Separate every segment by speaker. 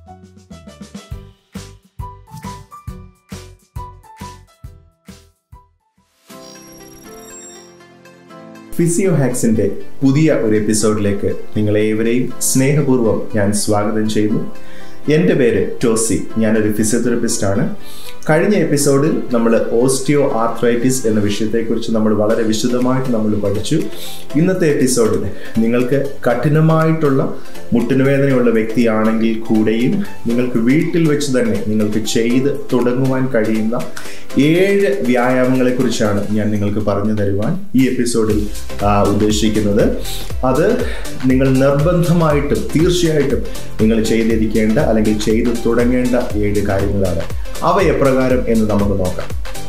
Speaker 1: physio ഹാക്സിന്റെ പുതിയ ഒരു എപ്പിസോഡിലേക്ക് നിങ്ങളേവരെയും സ്നേഹപൂർവ്വം ഞാൻ സ്വാഗതം ചെയ്യുന്നു എൻ്റെ പേര് ടോസി ഞാനൊരു ഫിസിയോതെറപ്പിസ്റ്റ് ആണ് കഴിഞ്ഞ എപ്പിസോഡിൽ നമ്മൾ ഓസ്റ്റിയോ ആർത്രൈറ്റിസ് എന്ന വിഷയത്തെക്കുറിച്ച് നമ്മൾ വളരെ വിശദമായിട്ട് നമ്മൾ പഠിച്ചു ഇന്നത്തെ എപ്പിസോഡിൽ നിങ്ങൾക്ക് കഠിനമായിട്ടുള്ള മുട്ടിനുവേദനയുള്ള വ്യക്തിയാണെങ്കിൽ കൂടെയും നിങ്ങൾക്ക് വീട്ടിൽ വെച്ച് തന്നെ നിങ്ങൾക്ക് ചെയ്ത് തുടങ്ങുവാൻ കഴിയുന്ന ഏഴ് വ്യായാമങ്ങളെ കുറിച്ചാണ് ഞാൻ നിങ്ങൾക്ക് പറഞ്ഞു തരുവാൻ ഈ എപ്പിസോഡിൽ ആ, ഉദ്ദേശിക്കുന്നത് അത് നിങ്ങൾ നിർബന്ധമായിട്ടും തീർച്ചയായിട്ടും നിങ്ങൾ ചെയ്തിരിക്കേണ്ട അല്ലെങ്കിൽ ചെയ്തു തുടങ്ങേണ്ട ഏഴ് കാര്യങ്ങളാണ് അവ എപ്രകാരം എന്ന് നമുക്ക് നോക്കാം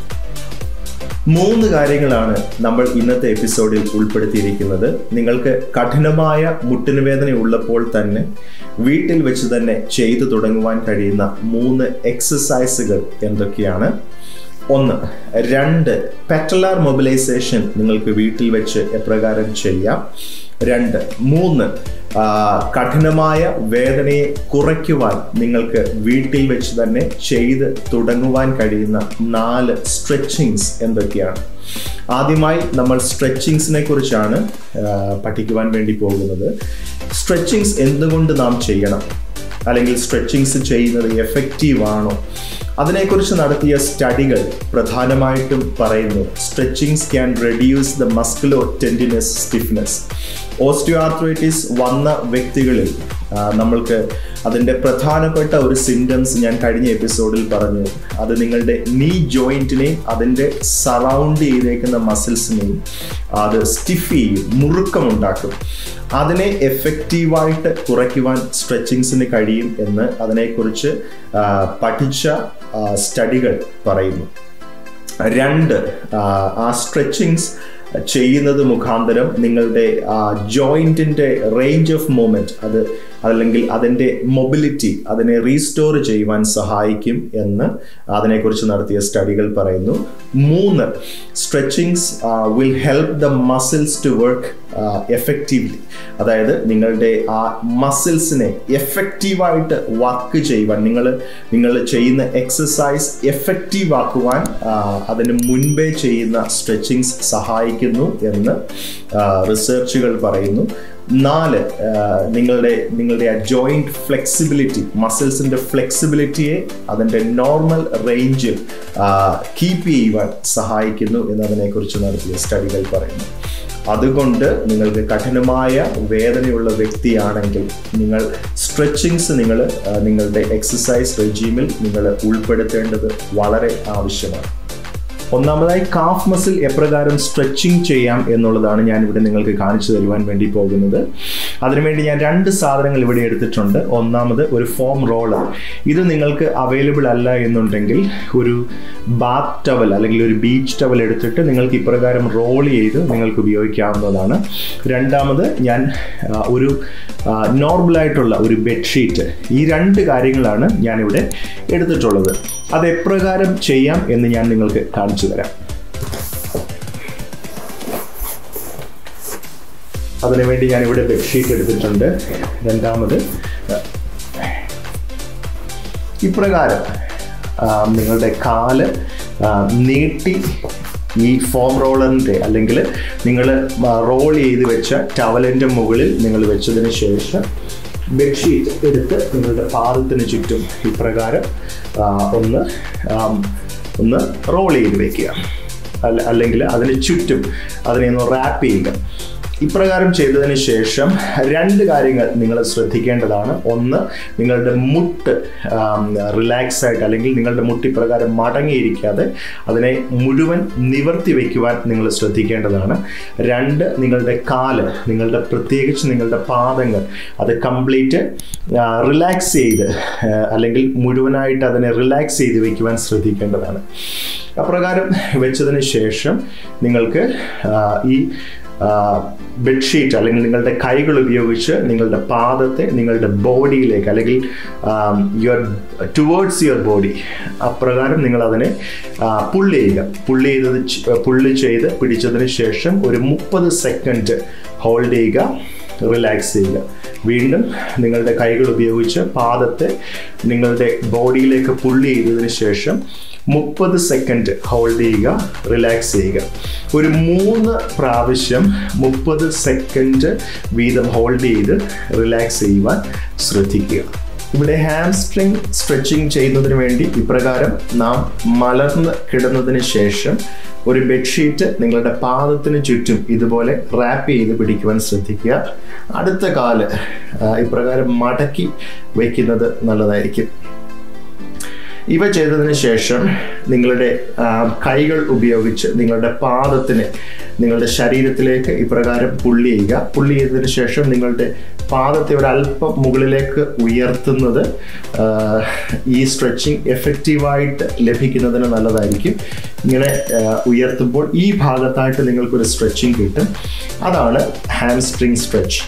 Speaker 1: മൂന്ന് കാര്യങ്ങളാണ് നമ്മൾ ഇന്നത്തെ എപ്പിസോഡിൽ ഉൾപ്പെടുത്തിയിരിക്കുന്നത് നിങ്ങൾക്ക് കഠിനമായ മുട്ടിന് വേദന ഉള്ളപ്പോൾ തന്നെ വീട്ടിൽ വെച്ച് തന്നെ ചെയ്തു തുടങ്ങുവാൻ കഴിയുന്ന മൂന്ന് എക്സസൈസുകൾ എന്തൊക്കെയാണ് ഒന്ന് രണ്ട് പെറ്റലാർ മൊബിലൈസേഷൻ നിങ്ങൾക്ക് വീട്ടിൽ വെച്ച് എപ്രകാരം ചെയ്യാം രണ്ട് മൂന്ന് ആ, കഠിനമായ വേദനയെ കുറയ്ക്കുവാൻ നിങ്ങൾക്ക് വീട്ടിൽ വെച്ച് തന്നെ ചെയ്ത് തുടങ്ങുവാൻ കഴിയുന്ന നാല് സ്ട്രെച്ചിങ്സ് എന്തൊക്കെയാണ് ആദ്യമായി നമ്മൾ സ്ട്രെച്ചിങ്സിനെ കുറിച്ചാണ് ആ, പഠിക്കുവാൻ വേണ്ടി പോകുന്നത് സ്ട്രെച്ചിങ്സ് എന്തുകൊണ്ട് നാം ചെയ്യണം അല്ലെങ്കിൽ സ്ട്രെച്ചിങ്സ് ചെയ്യുന്നത് എഫക്റ്റീവ് ആണോ അതിനെക്കുറിച്ച് നടത്തിയ സ്റ്റഡികൾ പ്രധാനമായിട്ടും പറയുന്നു stretchings can reduce the musculotendinous stiffness osteoarthritis വന്ന വ്യക്തികളിൽ ആ, നമ്മൾക്ക് അതിൻ്റെ പ്രധാനപ്പെട്ട ഒരു സിംറ്റംസ് ഞാൻ കഴിഞ്ഞ എപ്പിസോഡിൽ പറഞ്ഞു അത് നിങ്ങളുടെ നീ ജോയിൻറ്റിനെയും അതിൻ്റെ സറൗണ്ട് ചെയ്തേക്കുന്ന മസിൽസിനെയും അത് സ്റ്റിഫ് ചെയ്യും മുറുക്കമുണ്ടാക്കും അതിനെ എഫക്റ്റീവായിട്ട് കുറയ്ക്കുവാൻ സ്ട്രെച്ചിങ്സിന് കഴിയും എന്ന് അതിനെക്കുറിച്ച് ആ, പഠിച്ച സ്റ്റഡികൾ പറയുന്നു രണ്ട് ആ, ആ സ്ട്രെച്ചിങ്സ് ചെയ്യുന്നത് മുഖാന്തരം നിങ്ങളുടെ ജോയിൻറ്റിൻ്റെ റേഞ്ച് ഓഫ് മൂവ്മെൻറ്റ് അത് അല്ലെങ്കിൽ അതിൻ്റെ മൊബിലിറ്റി അതിനെ റീസ്റ്റോർ ചെയ്യുവാൻ സഹായിക്കും എന്ന് അതിനെക്കുറിച്ച് നടത്തിയ സ്റ്റഡികൾ പറയുന്നു മൂന്ന് stretchings will help the muscles to work effectively അതായത് നിങ്ങളുടെ ആ മസിൽസിനെ എഫക്റ്റീവായിട്ട് വർക്ക് ചെയ്യുവാൻ നിങ്ങൾ നിങ്ങൾ ചെയ്യുന്ന എക്സസൈസ് എഫക്റ്റീവ് ആക്കുവാൻ ആ, അതിന് മുൻപേ ചെയ്യുന്ന സ്ട്രെച്ചിങ്സ് സഹായിക്കുന്നു എന്ന് റിസർച്ചുകൾ പറയുന്നു നാല് ആ, നിങ്ങളുടെ നിങ്ങളുടെ ആ ജോയിൻറ്റ് ഫ്ലെക്സിബിലിറ്റി മസിൽസിൻ്റെ ഫ്ലെക്സിബിലിറ്റിയെ അതിൻ്റെ നോർമൽ റേഞ്ചിൽ കീപ്പ് ചെയ്യുവാൻ സഹായിക്കുന്നു എന്നതിനെക്കുറിച്ച് നടത്തിയ സ്റ്റഡികൾ പറയുന്നു അതുകൊണ്ട് നിങ്ങൾക്ക് കഠിനമായ വേദനയുള്ള വ്യക്തിയാണെങ്കിൽ നിങ്ങൾ സ്ട്രെച്ചിങ്സ് നിങ്ങൾ ആ, നിങ്ങളുടെ എക്സസൈസ് റെജീമിൽ നിങ്ങൾ ഉൾപ്പെടുത്തേണ്ടത് വളരെ ആവശ്യമാണ് ഒന്നാമതായി കാഫ് മസിൽ എപ്രകാരം സ്ട്രെച്ചിങ് ചെയ്യാം എന്നുള്ളതാണ് ഞാൻ ഇവിടെ നിങ്ങൾക്ക് കാണിച്ചു തരുവാൻ വേണ്ടി പോകുന്നത് അതിനുവേണ്ടി ഞാൻ രണ്ട് സാധനങ്ങൾ ഇവിടെ എടുത്തിട്ടുണ്ട് ഒന്നാമത് ഒരു ഫോം റോളർ ഇത് നിങ്ങൾക്ക് അവൈലബിൾ അല്ല എന്നുണ്ടെങ്കിൽ ഒരു ബാത്ത് ടവൽ അല്ലെങ്കിൽ ഒരു ബീച്ച് ടവൽ എടുത്തിട്ട് നിങ്ങൾക്ക് ഇപ്രകാരം റോൾ ചെയ്ത് നിങ്ങൾക്ക് ഉപയോഗിക്കാവുന്നതാണ് രണ്ടാമത് ഞാൻ ആ, ഒരു നോർമലായിട്ടുള്ള ഒരു ബെഡ്ഷീറ്റ് ഈ രണ്ട് കാര്യങ്ങളാണ് ഞാനിവിടെ എടുത്തിട്ടുള്ളത് അത് എപ്രകാരം ചെയ്യാം എന്ന് ഞാൻ നിങ്ങൾക്ക് കാണിച്ചു തരാം അതിനുവേണ്ടി ഞാൻ ഇവിടെ ബെഡ്ഷീറ്റ് എടുത്തിട്ടുണ്ട് രണ്ടാമത് ഇപ്രകാരം ആ, നിങ്ങളുടെ കാല് ആ, നീട്ടി ഈ ഫോം റോളറിൻ്റെ അല്ലെങ്കിൽ നിങ്ങൾ റോൾ ചെയ്ത് വെച്ച ടവലിൻ്റെ മുകളിൽ നിങ്ങൾ വെച്ചതിന് ശേഷം ബെഡ്ഷീറ്റ് എടുത്ത് നിങ്ങളുടെ പാദത്തിന് ചുറ്റും ഇപ്രകാരം ആ, ഒന്ന് ആം, ഒന്ന് റോൾ ചെയ്ത് വെക്കുക അല്ല അല്ലെങ്കിൽ അതിന് ചുറ്റും അതിനെ ഒന്ന് റാപ്പ് ചെയ്യുക ഇപ്രകാരം ചെയ്തതിന് ശേഷം രണ്ട് കാര്യങ്ങൾ നിങ്ങൾ ശ്രദ്ധിക്കേണ്ടതാണ് ഒന്ന് നിങ്ങളുടെ മുട്ട് റിലാക്സ് ആയിട്ട് അല്ലെങ്കിൽ നിങ്ങളുടെ മുട്ട് ഇപ്രകാരം മടങ്ങിയിരിക്കാതെ അതിനെ മുഴുവൻ നിവർത്തി വയ്ക്കുവാൻ നിങ്ങൾ ശ്രദ്ധിക്കേണ്ടതാണ് രണ്ട് നിങ്ങളുടെ കാല് നിങ്ങളുടെ പ്രത്യേകിച്ച് നിങ്ങളുടെ പാദങ്ങൾ അത് കംപ്ലീറ്റ് റിലാക്സ് ചെയ്ത് ആ, അല്ലെങ്കിൽ മുഴുവനായിട്ട് അതിനെ റിലാക്സ് ചെയ്ത് വയ്ക്കുവാൻ ശ്രദ്ധിക്കേണ്ടതാണ് അപ്രകാരം വെച്ചതിന് ശേഷം നിങ്ങൾക്ക് ആ, ഈ ബെഡ്ഷീറ്റ് അല്ലെങ്കിൽ നിങ്ങളുടെ കൈകൾ ഉപയോഗിച്ച് നിങ്ങളുടെ പാദത്തെ നിങ്ങളുടെ ബോഡിയിലേക്ക് അല്ലെങ്കിൽ യുവർ ടുവേർഡ്സ് യുവർ ബോഡി അപ്രകാരം നിങ്ങൾ അതിനെ പുള്ളി ചെയ്യുക പുള്ളി ചെയ്തത് പുള്ളി ചെയ്ത് പിടിച്ചതിന് ശേഷം ഒരു മുപ്പത് സെക്കൻഡ് ഹോൾഡ് ചെയ്യുക റിലാക്സ് ചെയ്യുക വീണ്ടും നിങ്ങളുടെ കൈകൾ ഉപയോഗിച്ച് പാദത്തെ നിങ്ങളുടെ ബോഡിയിലേക്ക് പുള്ളി ചെയ്തതിന് ശേഷം മുപ്പത് സെക്കൻഡ് ഹോൾഡ് ചെയ്യുക റിലാക്സ് ചെയ്യുക ഒരു മൂന്ന് പ്രാവശ്യം മുപ്പത് സെക്കൻഡ് വീതം ഹോൾഡ് ചെയ്ത് റിലാക്സ് ചെയ്യുവാൻ ശ്രദ്ധിക്കുക ഇവിടെ ഹാംസ്ട്രിങ് സ്ട്രെച്ചിങ് ചെയ്യുന്നതിന് വേണ്ടി ഇപ്രകാരം നാം മലർന്ന് കിടന്നതിന് ശേഷം ഒരു ബെഡ്ഷീറ്റ് നിങ്ങളുടെ പാദത്തിന് ചുറ്റും ഇതുപോലെ റാപ്പ് ചെയ്ത് പിടിക്കുവാൻ ശ്രദ്ധിക്കുക അടുത്ത കാല് ഇപ്രകാരം മടക്കി വയ്ക്കുന്നത് നല്ലതായിരിക്കും ഇവ ചെയ്തതിന് ശേഷം നിങ്ങളുടെ കൈകൾ ഉപയോഗിച്ച് നിങ്ങളുടെ പാദത്തിന് നിങ്ങളുടെ ശരീരത്തിലേക്ക് ഇപ്രകാരം പുള്ളി ചെയ്യുക പുള്ളി ചെയ്തതിന് ശേഷം നിങ്ങളുടെ പാദത്തെ ഒരു അല്പം മുകളിലേക്ക് ഉയർത്തുന്നത് ഈ സ്ട്രെച്ചിങ് എഫക്റ്റീവായിട്ട് ലഭിക്കുന്നതിന് നല്ലതായിരിക്കും ഇങ്ങനെ ഉയർത്തുമ്പോൾ ഈ ഭാഗത്തായിട്ട് നിങ്ങൾക്കൊരു സ്ട്രെച്ചിങ് കിട്ടും അതാണ് ഹാംസ്ട്രിങ് സ്ട്രെച്ച്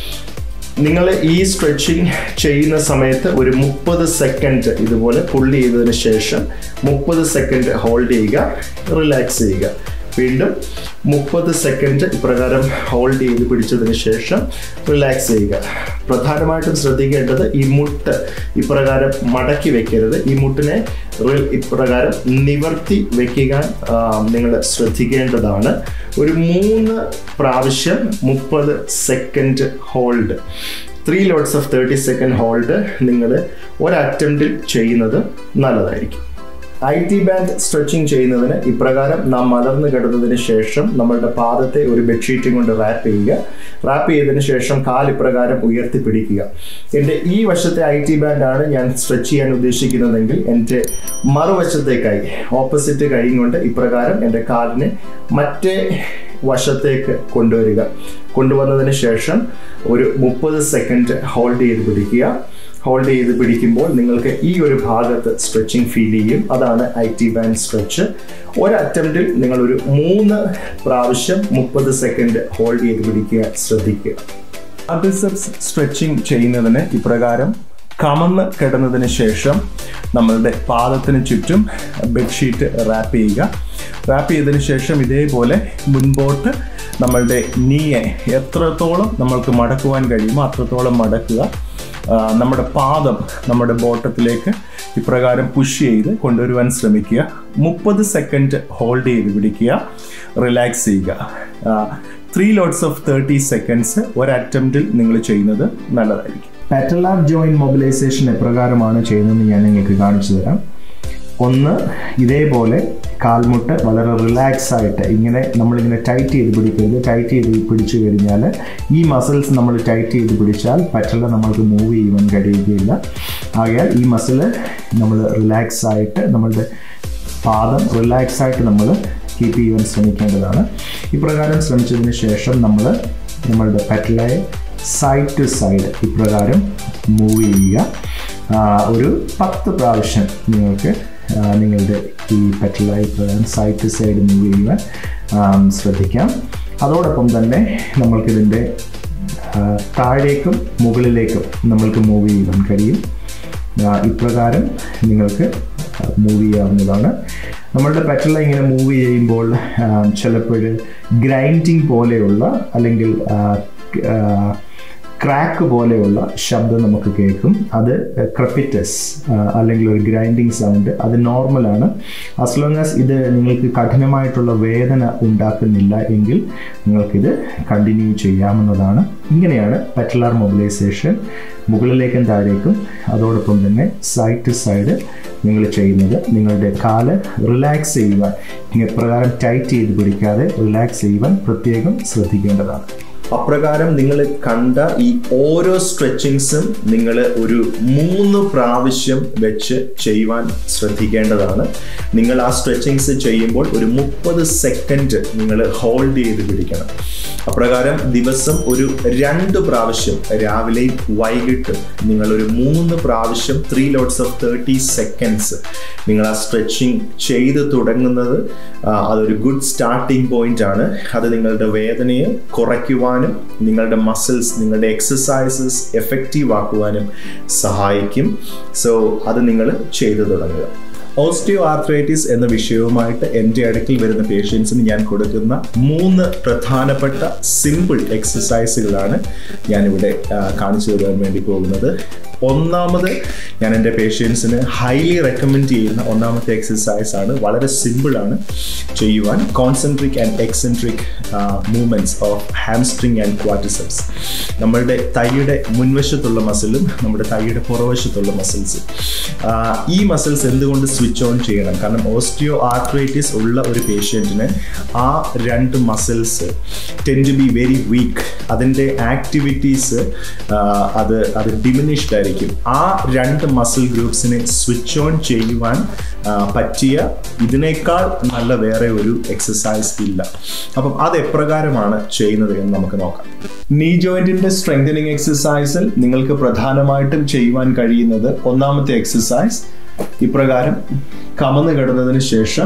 Speaker 1: നിങ്ങൾ ഈ സ്ട്രെച്ചിങ് ചെയ്യുന്ന സമയത്ത് ഒരു മുപ്പത് സെക്കൻഡ് ഇതുപോലെ പുള്ളി ചെയ്തതിന് ശേഷം മുപ്പത് സെക്കൻഡ് ഹോൾഡ് ചെയ്യുക റിലാക്സ് ചെയ്യുക വീണ്ടും മുപ്പത് സെക്കൻഡ് ഇപ്രകാരം ഹോൾഡ് ചെയ്ത് പിടിച്ചതിന് ശേഷം റിലാക്സ് ചെയ്യുക പ്രധാനമായിട്ടും ശ്രദ്ധിക്കേണ്ടത് ഈ മുട്ട് ഇപ്രകാരം മടക്കി വെക്കരുത് ഈ മുട്ടിനെ ഇപ്രകാരം നിവർത്തി വെക്കാൻ നിങ്ങൾ ശ്രദ്ധിക്കേണ്ടതാണ് ഒരു മൂന്ന് പ്രാവശ്യം മുപ്പത് second hold three lots of thirty second hold നിങ്ങൾ ഒരു അറ്റംപ്റ്റിൽ ചെയ്യുന്നത് നല്ലതായിരിക്കും ഐ ടി ബാൻഡ് സ്ട്രെച്ചിങ് ചെയ്യുന്നതിന് ഇപ്രകാരം നാം മലർന്നു കിടന്നതിന് ശേഷം നമ്മളുടെ പാദത്തെ ഒരു ബെഡ്ഷീറ്റും കൊണ്ട് റാപ്പ് ചെയ്യുക റാപ്പ് ചെയ്തതിന് ശേഷം കാൽ ഇപ്രകാരം ഉയർത്തി പിടിക്കുക എൻ്റെ ഈ വശത്തെ ഐ ടി ബാൻഡാണ് ഞാൻ സ്ട്രെച്ച് ചെയ്യാൻ ഉദ്ദേശിക്കുന്നതെങ്കിൽ എൻ്റെ മറുവശത്തെ കൈ ഓപ്പോസിറ്റ് കൈ കൊണ്ട് ഇപ്രകാരം എൻ്റെ കാലിനെ മറ്റേ വശത്തേക്ക് കൊണ്ടുവരിക കൊണ്ടുവന്നതിന് ശേഷം ഒരു മുപ്പത് സെക്കൻഡ് ഹോൾഡ് ചെയ്ത് പിടിക്കുക ഹോൾഡ് ചെയ്ത് പിടിക്കുമ്പോൾ നിങ്ങൾക്ക് ഈ ഒരു ഭാഗത്ത് സ്ട്രെച്ചിങ് ഫീൽ ചെയ്യും അതാണ് ഐ ടി ബാൻഡ് സ്ട്രെച്ച് ഒരു അറ്റംപ്റ്റിൽ നിങ്ങൾ ഒരു മൂന്ന് പ്രാവശ്യം മുപ്പത് സെക്കൻഡ് ഹോൾഡ് ചെയ്ത് പിടിക്കുക ശ്രദ്ധിക്കുക അബിസെപ്സ് സ്ട്രെച്ചിങ് ചെയ്യുന്നതിന് ഇപ്രകാരം കമന്ന് കിടന്നതിന് ശേഷം നമ്മളുടെ പാദത്തിന് ചുറ്റും ബെഡ്ഷീറ്റ് റാപ്പ് ചെയ്യുക റാപ്പ് ചെയ്തതിന് ശേഷം ഇതേപോലെ മുൻപോട്ട് നമ്മളുടെ നീയെ എത്രത്തോളം നമ്മൾക്ക് മടക്കുവാൻ കഴിയുമോ അത്രത്തോളം മടക്കുക നമ്മുടെ പാദം നമ്മുടെ ബോട്ടത്തിലേക്ക് ഇപ്രകാരം പുഷ് ചെയ്ത് കൊണ്ടുവരുവാൻ ശ്രമിക്കുക മുപ്പത് സെക്കൻഡ് ഹോൾഡ് ചെയ്ത് പിടിക്കുക റിലാക്സ് ചെയ്യുക three lots of thirty seconds ഒരു അറ്റംപ്റ്റിൽ നിങ്ങൾ ചെയ്യുന്നത് നല്ലതായിരിക്കും പാറ്റലാർ ജോയിൻറ്റ് മൊബിലൈസേഷൻ എപ്രകാരമാണ് ചെയ്യുന്നതെന്ന് ഞാൻ നിങ്ങൾക്ക് കാണിച്ചു തരാം ഒന്ന് ഇതേപോലെ കാൽമുട്ട് വളരെ റിലാക്സ് ആയിട്ട് ഇങ്ങനെ നമ്മളിങ്ങനെ ടൈറ്റ് ചെയ്ത് പിടിക്കരുത് ടൈറ്റ് ചെയ്ത് പിടിച്ചു കഴിഞ്ഞാൽ ഈ മസിൽസ് നമ്മൾ ടൈറ്റ് ചെയ്ത് പിടിച്ചാൽ പറ്റല നമ്മൾക്ക് മൂവ് ചെയ്യുവാൻ കഴിയുകയില്ല ആകയാൽ ഈ മസിൽ നമ്മൾ റിലാക്സ് ആയിട്ട് നമ്മളുടെ പാദം റിലാക്സ് ആയിട്ട് നമ്മൾ കീപ്പ് ചെയ്യുവാൻ ശ്രമിക്കേണ്ടതാണ് ഇപ്രകാരം ശ്രമിച്ചതിന് ശേഷം നമ്മൾ നമ്മളുടെ പെറ്റലയെ സൈഡ് ടു സൈഡ് ഇപ്രകാരം മൂവ് ചെയ്യുക ഒരു പത്ത് പ്രാവശ്യം നിങ്ങൾക്ക് നിങ്ങളുടെ ഈ പെറ്റലായി പ്രകാരം സൈഡ് ടു സൈഡ് മൂവ് ചെയ്യുവാൻ ശ്രദ്ധിക്കാം അതോടൊപ്പം തന്നെ നമ്മൾക്കിതിൻ്റെ താഴേക്കും മുകളിലേക്കും നമ്മൾക്ക് മൂവ് ചെയ്യുവാൻ കഴിയും ഇപ്രകാരം നിങ്ങൾക്ക് മൂവ് ചെയ്യാവുന്നതാണ് നമ്മളുടെ പെറ്റല ഇങ്ങനെ മൂവ് ചെയ്യുമ്പോൾ ചിലപ്പോൾ ഗ്രൈൻഡിങ് പോലെയുള്ള അല്ലെങ്കിൽ ക്രാക്ക് പോലെയുള്ള ശബ്ദം നമുക്ക് കേൾക്കും അത് ക്രപ്പിറ്റസ് അല്ലെങ്കിൽ ഒരു ഗ്രൈൻഡിങ് സൗണ്ട് അത് നോർമലാണ് ആസ് ലോങ് ആസ് ഇത് നിങ്ങൾക്ക് കഠിനമായിട്ടുള്ള വേദന ഉണ്ടാക്കുന്നില്ല എങ്കിൽ നിങ്ങൾക്കിത് കണ്ടിന്യൂ ചെയ്യാവുന്നതാണ് ഇങ്ങനെയാണ് പെറ്റലാർ മൊബിലൈസേഷൻ മുകളിലേക്കും താഴേക്കും അതോടൊപ്പം തന്നെ സൈഡ് ടു സൈഡ് നിങ്ങൾ ചെയ്യുന്നത് നിങ്ങളുടെ കാല് റിലാക്സ് ചെയ്യുവാൻ എപ്രകാരം ടൈറ്റ് ചെയ്ത് പിടിക്കാതെ റിലാക്സ് ചെയ്യുവാൻ പ്രത്യേകം ശ്രദ്ധിക്കേണ്ടതാണ് അപ്രകാരം നിങ്ങൾ കണ്ട ഈ ഓരോ സ്ട്രെച്ചിങ്സും നിങ്ങൾ ഒരു മൂന്ന് പ്രാവശ്യം വെച്ച് ചെയ്യുവാൻ ശ്രദ്ധിക്കേണ്ടതാണ് നിങ്ങൾ ആ സ്ട്രെച്ചിങ്സ് ചെയ്യുമ്പോൾ ഒരു മുപ്പത് സെക്കൻഡ് നിങ്ങൾ ഹോൾഡ് ചെയ്ത് പിടിക്കണം അപ്രകാരം ദിവസം ഒരു രണ്ട് പ്രാവശ്യം രാവിലെയും വൈകിട്ടും നിങ്ങൾ ഒരു മൂന്ന് പ്രാവശ്യം three lots of thirty seconds നിങ്ങൾ ആ സ്ട്രെച്ചിങ് ചെയ്ത് തുടങ്ങുന്നത് അതൊരു ഗുഡ് സ്റ്റാർട്ടിംഗ് പോയിന്റ് ആണ് അത് നിങ്ങളുടെ വേദനയെ കുറയ്ക്കുവാനും നിങ്ങളുടെ മസിൽസ് നിങ്ങളുടെ എക്സസൈസസ് എഫക്റ്റീവ് ആക്കുവാനും സഹായിക്കും സോ അത് നിങ്ങൾ ചെയ്തു തുടങ്ങുക ഓസ്റ്റിയോ ആർത്രൈറ്റിസ് എന്ന വിഷയവുമായിട്ട് എൻ്റെ അടുക്കിൽ വരുന്ന പേഷ്യൻസിന് ഞാൻ കൊടുക്കുന്ന മൂന്ന് പ്രധാനപ്പെട്ട സിമ്പിൾ എക്സസൈസുകളാണ് ഞാനിവിടെ ആ, കാണിച്ചു തരാൻ വേണ്ടി പോകുന്നത് ഒന്നാമത് ഞാൻ എൻ്റെ പേഷ്യൻസിന് ഹൈലി റെക്കമെൻഡ് ചെയ്യുന്ന ഒന്നാമത്തെ എക്സസൈസ് ആണ് വളരെ സിമ്പിൾ ആണ് ചെയ്യുവാൻ concentric and eccentric movements of hamstring and quadriceps നമ്മളുടെ തൈയുടെ മുൻവശത്തുള്ള മസിലും നമ്മുടെ തൈയുടെ പുറവശത്തുള്ള മസിൽസും ഈ മസിൽസ് എന്തുകൊണ്ട് സ്വിച്ച് ഓൺ ചെയ്യണം കാരണം ഓസ്റ്റിയോ ആർത്രൈറ്റിസ് ഉള്ള ഒരു പേഷ്യൻറ്റിന് ആ രണ്ട് muscles tend to be very weak അതിൻ്റെ ആക്ടിവിറ്റീസ് അത് അത് ഡിമിനിഷ്ഡ് ആയിരിക്കും ആ രണ്ട് മസിൽ ഗ്രൂപ്പ്സിനെ സ്വിച്ച് ഓൺ ചെയ്യുവാൻ ആ, പറ്റിയ ഇതിനേക്കാൾ നല്ല വേറെ ഒരു എക്സസൈസ് ഇല്ല അപ്പം അത് എപ്രകാരമാണ് ചെയ്യുന്നത് എന്ന് നമുക്ക് നോക്കാം നീ ജോയിന്റിന്റെ സ്ട്രെങ്തനിങ് എക്സസൈസിൽ നിങ്ങൾക്ക് പ്രധാനമായിട്ടും ചെയ്യുവാൻ കഴിയുന്നത് ഒന്നാമത്തെ എക്സസൈസ് ഇപ്രകാരം കമന്ന് കിടന്നതിന് ശേഷം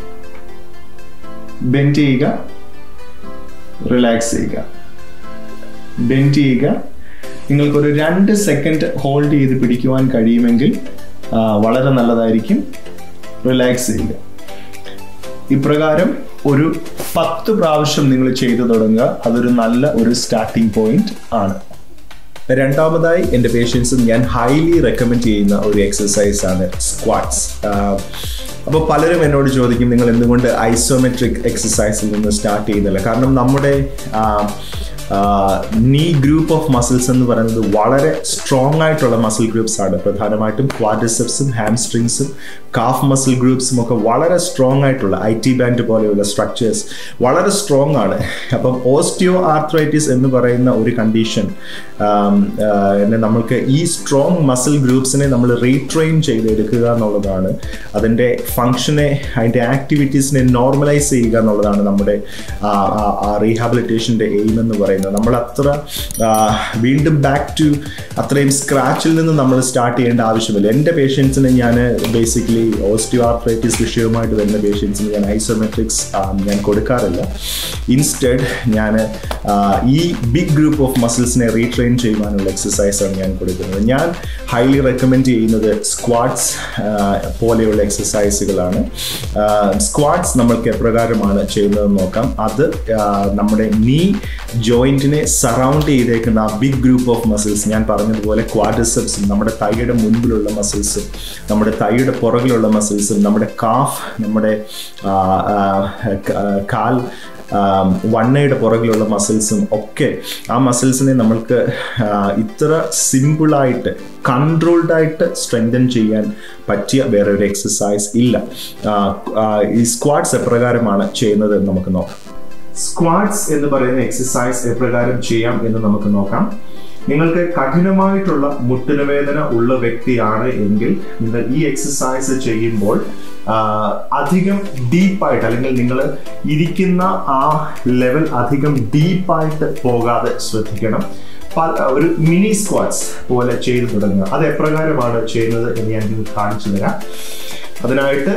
Speaker 1: ബെൻഡ് ചെയ്യുക റിലാക്സ് ചെയ്യുക ബെൻഡ് ചെയ്യുക നിങ്ങൾക്കൊരു രണ്ട് സെക്കൻഡ് ഹോൾഡ് ചെയ്ത് പിടിക്കുവാൻ കഴിയുമെങ്കിൽ ആ, വളരെ നല്ലതായിരിക്കും റിലാക്സ് ചെയ്യുക ഇപ്രകാരം ഒരു പത്ത് പ്രാവശ്യം നിങ്ങൾ ചെയ്തു തുടങ്ങുക അതൊരു നല്ല ഒരു സ്റ്റാർട്ടിംഗ് പോയിന്റ് ആണ് രണ്ടാമതായി എൻ്റെ പേഷ്യൻസും ഞാൻ ഹൈലി റെക്കമെൻഡ് ചെയ്യുന്ന ഒരു എക്സസൈസ് ആണ് സ്ക്വാട്സ് അപ്പോൾ പലരും എന്നോട് ചോദിക്കും നിങ്ങൾ എന്തുകൊണ്ട് ഐസോമെട്രിക് എക്സസൈസിൽ നിന്ന് സ്റ്റാർട്ട് ചെയ്യുന്നില്ല കാരണം നമ്മുടെ നീ ഗ്രൂപ്പ് ഓഫ് മസിൽസ് എന്ന് പറയുന്നത് വളരെ സ്ട്രോങ് ആയിട്ടുള്ള മസിൽ ഗ്രൂപ്പ്സ് ആണ് പ്രധാനമായിട്ടും ക്വാഡ്രിസെപ്സും ഹാംസ്ട്രിങ്സും കാഫ് മസിൽ ഗ്രൂപ്പ്സും ഒക്കെ വളരെ സ്ട്രോങ് ആയിട്ടുള്ള ഐ ടി ബാൻഡ് പോലെയുള്ള സ്ട്രക്ചേഴ്സ് വളരെ സ്ട്രോങ് ആണ് അപ്പം ഓസ്റ്റിയോ ആർത്രൈറ്റിസ് എന്ന് പറയുന്ന ഒരു കണ്ടീഷൻ നമ്മൾക്ക് ഈ സ്ട്രോങ് മസിൽ ഗ്രൂപ്പ്സിനെ നമ്മൾ റീട്രെയിൻ ചെയ്തെടുക്കുക എന്നുള്ളതാണ് അതിൻ്റെ ഫങ്ഷനെ അതിൻ്റെ ആക്ടിവിറ്റീസിനെ നോർമലൈസ് ചെയ്യുക എന്നുള്ളതാണ് നമ്മുടെ റീഹാബിലിറ്റേഷൻ്റെ എയിം എന്ന് പറയുന്നത് നമ്മൾ അത്ര ആ, വീണ്ടും ബാക്ക് ടു അത്രയും സ്ക്രാച്ചിൽ നിന്ന് നമ്മൾ സ്റ്റാർട്ട് ചെയ്യേണ്ട ആവശ്യമില്ല എൻ്റെ പേഷ്യൻസിന് ഞാൻ ബേസിക്കലി ഓസ്റ്റിയോ ആർത്രൈറ്റിസ് വിഷയവുമായിട്ട് വരുന്ന പേഷ്യൻസിന് ഞാൻ ഐസോമെട്രിക്സ് ഞാൻ കൊടുക്കാറില്ല ഇൻസ്റ്റെഡ് ഞാൻ ഈ ബിഗ് ഗ്രൂപ്പ് ഓഫ് മസിൽസിനെ റീട്രെയിൻ ചെയ്യുവാനുള്ള എക്സസൈസാണ് ഞാൻ കൊടുക്കുന്നത് ഞാൻ ഹൈലി റെക്കമെൻഡ് ചെയ്യുന്നത് സ്ക്വാഡ്സ് പോലെയുള്ള എക്സസൈസുകളാണ് സ്ക്വാഡ്സ് നമ്മൾക്ക് എപ്രകാരമാണ് ചെയ്യുന്നതെന്ന് നോക്കാം അത് ആ, നമ്മുടെ നീ ജോയിന്റിനെ സറൗണ്ട് ചെയ്തേക്കുന്ന ആ ബിഗ് ഗ്രൂപ്പ് ഓഫ് മസിൽസ് ഞാൻ പറഞ്ഞതുപോലെ ക്വാഡ്രിസെപ്സും നമ്മുടെ തൈയുടെ മുൻപിലുള്ള മസിൽസും നമ്മുടെ തൈയുടെ പുറകിലുള്ള മസിൽസും നമ്മുടെ കാഫ് നമ്മുടെ ആ, ആ, ക- കാൽ വണ്ണയുടെ പുറകിലുള്ള മസിൽസും ഒക്കെ ആ മസിൽസിനെ നമ്മൾക്ക് ആ, ഇത്ര സിമ്പിളായിട്ട് കൺട്രോൾഡ് ആയിട്ട് സ്ട്രെങ്തൻ ചെയ്യാൻ പറ്റിയ വേറെ ഒരു എക്സസൈസ് ഇല്ല ആ, ആ, ഈ സ്ക്വാഡ്സ് എപ്രകാരമാണ് ചെയ്യുന്നത് എന്ന് നമുക്ക് നോക്കാം സ്ക്വാഡ്സ് എന്ന് പറയുന്ന എക്സസൈസ് എപ്രകാരം ചെയ്യാം എന്ന് നമുക്ക് നോക്കാം നിങ്ങൾക്ക് കഠിനമായിട്ടുള്ള മുട്ടുവേദന ഉള്ള വ്യക്തിയാണ് എങ്കിൽ നിങ്ങൾ ഈ എക്സസൈസ് ചെയ്യുമ്പോൾ ആ, അധികം ഡീപ്പായിട്ട് അല്ലെങ്കിൽ നിങ്ങൾ ഇരിക്കുന്ന ആ ലെവൽ അധികം ഡീപ്പായിട്ട് പോകാതെ ശ്രദ്ധിക്കണം പല- ഒരു മിനി സ്ക്വാഡ്സ് പോലെ ചെയ്തു തുടങ്ങുക അത് എപ്രകാരമാണ് ചെയ്യുന്നത് എന്ന് ഞാൻ നിങ്ങൾക്ക് കാണിച്ചു തരാം അതിനായിട്ട്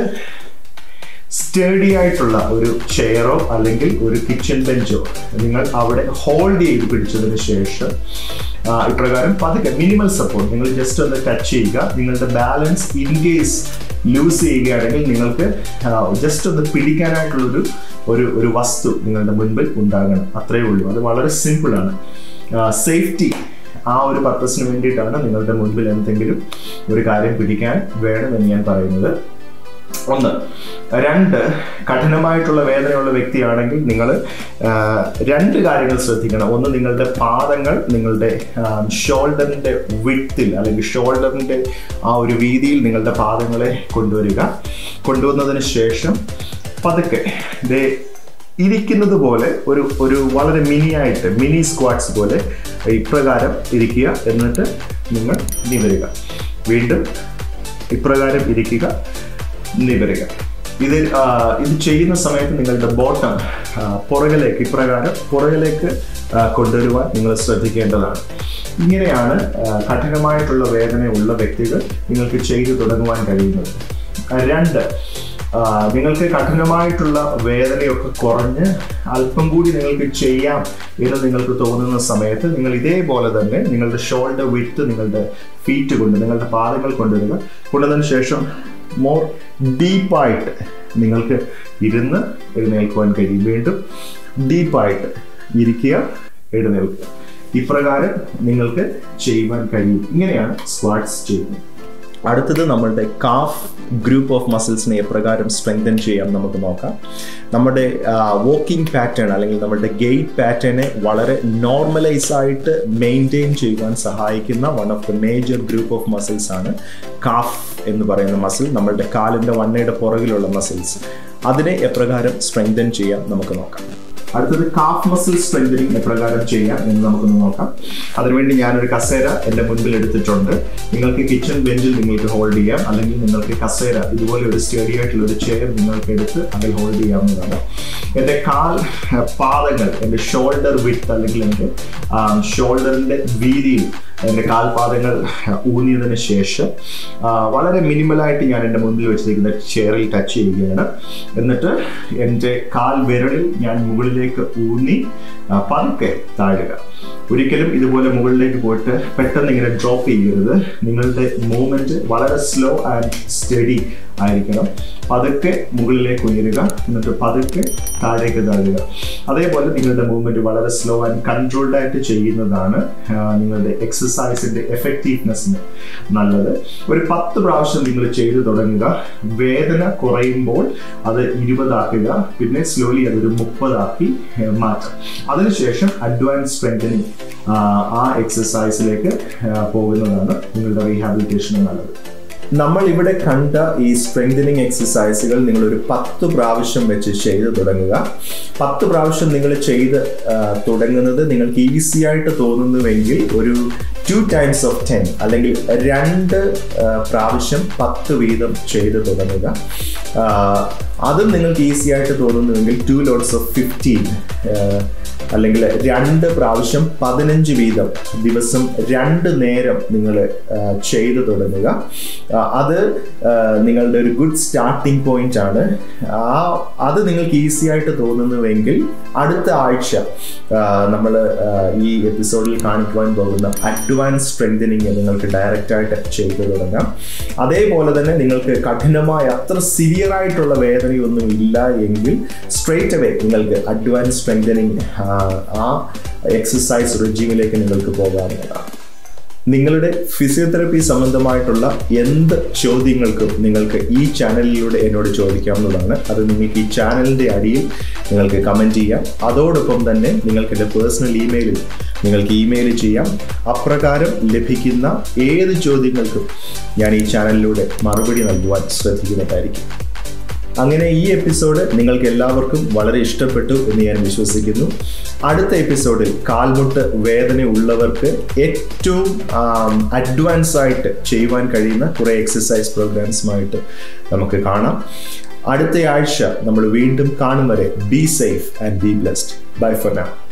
Speaker 1: സ്റ്റേഡി ആയിട്ടുള്ള ഒരു ചെയറോ അല്ലെങ്കിൽ ഒരു കിച്ചൺ ബെഞ്ചോ നിങ്ങൾ അവിടെ ഹോൾഡ് ചെയ്ത് പിടിച്ചതിന് ശേഷം ആ, ഇപ്രകാരം പതുക്കെ മിനിമൽ സപ്പോർട്ട് നിങ്ങൾ ജസ്റ്റ് ഒന്ന് ടച്ച് ചെയ്യുക നിങ്ങളുടെ ബാലൻസ് ഇൻ കേസ് ലൂസ് ചെയ്യുകയാണെങ്കിൽ നിങ്ങൾക്ക് ജസ്റ്റ് ഒന്ന് പിടിക്കാനായിട്ടുള്ളൊരു ഒരു ഒരു വസ്തു നിങ്ങളുടെ മുൻപിൽ ഉണ്ടാകണം അത്രയേ ഉള്ളൂ അത് വളരെ സിമ്പിൾ ആണ് സേഫ്റ്റി ആ ഒരു പർപ്പസിന് വേണ്ടിയിട്ടാണ് നിങ്ങളുടെ മുൻപിൽ എന്തെങ്കിലും ഒരു കാര്യം പിടിക്കാൻ വേണമെന്ന് ഞാൻ പറയുന്നത് ഒന്ന് രണ്ട് കഠിനമായിട്ടുള്ള വേദനയുള്ള വ്യക്തിയാണെങ്കിൽ നിങ്ങൾ രണ്ട് കാര്യങ്ങൾ ശ്രദ്ധിക്കണം ഒന്ന് നിങ്ങളുടെ പാദങ്ങൾ നിങ്ങളുടെ ഷോൾഡറിന്റെ വിട്ടിൽ അല്ലെങ്കിൽ ഷോൾഡറിന്റെ ആ ഒരു വീതിയിൽ നിങ്ങളുടെ പാദങ്ങളെ കൊണ്ടുവരിക കൊണ്ടുവന്നതിന് ശേഷം പതുക്കെ ദേ ഇരിക്കുന്നത് പോലെ ഒരു ഒരു വളരെ മിനി ആയിട്ട് മിനി സ്ക്വാഡ്സ് പോലെ ഇപ്രകാരം ഇരിക്കുക എന്നിട്ട് നിങ്ങൾ നിവരുക വീണ്ടും ഇപ്രകാരം ഇരിക്കുക നിവരുക ഇത് ആ, ഇത് ചെയ്യുന്ന സമയത്ത് നിങ്ങളുടെ ബോട്ടം പുറകിലേക്ക് ഇപ്രകാരം പുറകിലേക്ക് ആ, കൊണ്ടുവരുവാൻ നിങ്ങൾ ശ്രദ്ധിക്കേണ്ടതാണ് ഇങ്ങനെയാണ് ആ, കഠിനമായിട്ടുള്ള വേദനയുള്ള വ്യക്തികൾ നിങ്ങൾക്ക് ചെയ്തു തുടങ്ങുവാൻ കഴിയുന്നത് ആ, രണ്ട് ആ, നിങ്ങൾക്ക് കഠിനമായിട്ടുള്ള വേദനയൊക്കെ കുറഞ്ഞ് അല്പം കൂടി നിങ്ങൾക്ക് ചെയ്യാം എന്ന് നിങ്ങൾക്ക് തോന്നുന്ന സമയത്ത് നിങ്ങൾ ഇതേപോലെ തന്നെ നിങ്ങളുടെ ഷോൾഡർ വിട്ട് നിങ്ങളുടെ ഫീറ്റ് കൊണ്ട് നിങ്ങളുടെ പാദങ്ങൾ കൊണ്ടുവരിക കൊണ്ടതിന് ശേഷം മോർ ഡീപ്പായിട്ട് നിങ്ങൾക്ക് ഇരുന്ന് എഴുന്നേൽക്കുവാൻ കഴിയും വീണ്ടും ഡീപ്പായിട്ട് ഇരിക്കുക എഴുന്നേൽക്കുക ഇപ്രകാരം നിങ്ങൾക്ക് ചെയ്യുവാൻ കഴിയും ഇങ്ങനെയാണ് സ്ക്വാട്സ് ചെയ്യുന്നത് അടുത്തത് നമ്മളുടെ കാഫ് ഗ്രൂപ്പ് ഓഫ് മസിൽസിനെ എപ്രകാരം സ്ട്രെങ്തൻ ചെയ്യാം നമുക്ക് നോക്കാം നമ്മുടെ വോക്കിംഗ് പാറ്റേൺ അല്ലെങ്കിൽ നമ്മുടെ ഗെയ്റ്റ് പാറ്റേണെ വളരെ നോർമലൈസ് ആയിട്ട് മെയിൻറ്റെയിൻ ചെയ്യുവാൻ സഹായിക്കുന്ന one of the major group of muscles ആണ് കാഫ് എന്ന് പറയുന്ന മസിൽ നമ്മളുടെ കാലിൻ്റെ വണ്ണയുടെ പുറകിലുള്ള മസിൽസ് അതിനെ എപ്രകാരം സ്ട്രെങ്തൻ ചെയ്യാം നമുക്ക് നോക്കാം അടുത്തത് കാഫ് മസിൽ സ്ട്രെങ്തനിങ് എപ്രകാരം ചെയ്യാം എന്ന് നമുക്കൊന്ന് നോക്കാം അതിനുവേണ്ടി ഞാനൊരു കസേര എൻ്റെ മുൻപിൽ എടുത്തിട്ടുണ്ട് നിങ്ങൾക്ക് കിച്ചൺ ബെഞ്ചിൽ നിങ്ങൾക്ക് ഹോൾഡ് ചെയ്യാം അല്ലെങ്കിൽ നിങ്ങൾക്ക് കസേര ഇതുപോലെ ഒരു സ്റ്റഡി ആയിട്ടുള്ള ഒരു ചെയർ നിങ്ങൾക്ക് എടുത്ത് അതിൽ ഹോൾഡ് ചെയ്യാവുന്നതാണ് എൻ്റെ കാൽ പാദങ്ങൾ എൻ്റെ ഷോൾഡർ വിട്ട് അല്ലെങ്കിൽ എൻ്റെ ഷോൾഡറിൻ്റെ വീതിയിൽ എൻ്റെ കാൽപാദങ്ങൾ ഊന്നിയതിന് ശേഷം വളരെ മിനിമലായിട്ട് ഞാൻ എൻ്റെ മുമ്പിൽ വെച്ചിരിക്കുന്ന ചെയറിൽ ടച്ച് ചെയ്യുകയാണ് എന്നിട്ട് എൻ്റെ കാൽ വിരളിൽ ഞാൻ മുകളിലേക്ക് ഊന്നി പതുക്കെ താഴുക ഒരിക്കലും ഇതുപോലെ മുകളിലേക്ക് പോയിട്ട് പെട്ടെന്ന് ഇങ്ങനെ ഡ്രോപ്പ് ചെയ്യരുത് നിങ്ങളുടെ മൂവ്മെന്റ് വളരെ സ്ലോ ആൻഡ് സ്റ്റഡി ആയിരിക്കണം പതുക്കെ മുകളിലേക്ക് ഉയരുക എന്നിട്ട് പതുക്കെ താഴേക്ക് താഴുക അതേപോലെ നിങ്ങളുടെ മൂവ്മെന്റ് വളരെ സ്ലോ ആൻഡ് കൺട്രോൾഡ് ആയിട്ട് ചെയ്യുന്നതാണ് നിങ്ങളുടെ എക്സസൈസിന്റെ എഫക്റ്റീവ്നെസ്സിന് നല്ലത് ഒരു പത്ത് പ്രാവശ്യം നിങ്ങൾ ചെയ്തു തുടങ്ങുക വേദന കുറയുമ്പോൾ അത് ഇരുപതാക്കുക പിന്നെ സ്ലോലി അതൊരു മുപ്പതാക്കി മാറ്റാം അതിനുശേഷം അഡ്വാൻസ് സ്ട്രെങ്തനിങ് ആ എക്സസൈസിലേക്ക് പോകുന്നതാണ് നിങ്ങളുടെ റീഹാബിലിറ്റേഷന് നല്ലത് നമ്മൾ ഇവിടെ കണ്ട ഈ സ്ട്രെങ്തനിങ് എക്സസൈസുകൾ നിങ്ങൾ ഒരു പത്ത് പ്രാവശ്യം വെച്ച് ചെയ്ത് തുടങ്ങുക പത്ത് പ്രാവശ്യം നിങ്ങൾ ചെയ്ത് തുടങ്ങുന്നത് നിങ്ങൾക്ക് ഈസി ആയിട്ട് തോന്നുന്നുവെങ്കിൽ ഒരു ടു ടൈംസ് ഓഫ് ടെൻ അല്ലെങ്കിൽ രണ്ട് പ്രാവശ്യം പത്ത് വീതം ചെയ്ത് തുടങ്ങുക അതും നിങ്ങൾക്ക് ഈസി ആയിട്ട് തോന്നുന്നുവെങ്കിൽ ടു ലോട്ട്സ് ഓഫ് ഫിഫ്റ്റീൻ അല്ലെങ്കിൽ രണ്ട് പ്രാവശ്യം പതിനഞ്ച് വീതം ദിവസം രണ്ട് നേരം നിങ്ങൾ ചെയ്തു തുടങ്ങുക അത് നിങ്ങളുടെ ഒരു ഗുഡ് സ്റ്റാർട്ടിംഗ് പോയിന്റ് ആണ് ആ അത് നിങ്ങൾക്ക് ഈസി ആയിട്ട് തോന്നുന്നുവെങ്കിൽ അടുത്ത ആഴ്ച നമ്മൾ ഈ എപ്പിസോഡിൽ കാണിക്കുവാൻ പോകുന്ന അഡ്വാൻസ് സ്ട്രെങ്തനിങ് നിങ്ങൾക്ക് ഡയറക്റ്റ് ആയിട്ട് ചെയ്തു തുടങ്ങാം അതേപോലെ തന്നെ നിങ്ങൾക്ക് കഠിനമായ അത്ര സിവിയർ ആയിട്ടുള്ള വേദനയൊന്നും ഇല്ല എങ്കിൽ സ്ട്രേറ്റ് അവേ നിങ്ങൾക്ക് അഡ്വാൻസ് സ്ട്രെങ്തനിങ് ആ എക്സസൈസ് റിജിമിലേക്ക് നിങ്ങൾക്ക് പോകാവുന്നതാണ് നിങ്ങളുടെ ഫിസിയോതെറപ്പി സംബന്ധമായിട്ടുള്ള എന്ത് ചോദ്യങ്ങൾക്കും നിങ്ങൾക്ക് ഈ ചാനലിലൂടെ എന്നോട് ചോദിക്കാവുന്നതാണ് അത് നിങ്ങൾക്ക് ഈ ചാനലിൻ്റെ അടിയിൽ നിങ്ങൾക്ക് കമൻറ്റ് ചെയ്യാം അതോടൊപ്പം തന്നെ നിങ്ങൾക്ക് എൻ്റെ പേഴ്സണൽ ഇമെയിലിൽ നിങ്ങൾക്ക് ഇമെയിൽ ചെയ്യാം അപ്രകാരം ലഭിക്കുന്ന ഏത് ചോദ്യങ്ങൾക്കും ഞാൻ ഈ ചാനലിലൂടെ മറുപടി നൽകുവാൻ ശ്രദ്ധിക്കുന്നതായിരിക്കും അങ്ങനെ ഈ എപ്പിസോഡ് നിങ്ങൾക്ക് എല്ലാവർക്കും വളരെ ഇഷ്ടപ്പെട്ടു എന്ന് ഞാൻ വിശ്വസിക്കുന്നു അടുത്ത എപ്പിസോഡിൽ കാൽമുട്ട് വേദന ഉള്ളവർക്ക് ഏറ്റവും അഡ്വാൻസ് ആയിട്ട് ചെയ്യുവാൻ കഴിയുന്ന കുറേ എക്സസൈസ് പ്രോഗ്രാംസുമായിട്ട് നമുക്ക് കാണാം അടുത്ത ആഴ്ച നമ്മൾ വീണ്ടും കാണും വരെ be safe and be blessed bye for now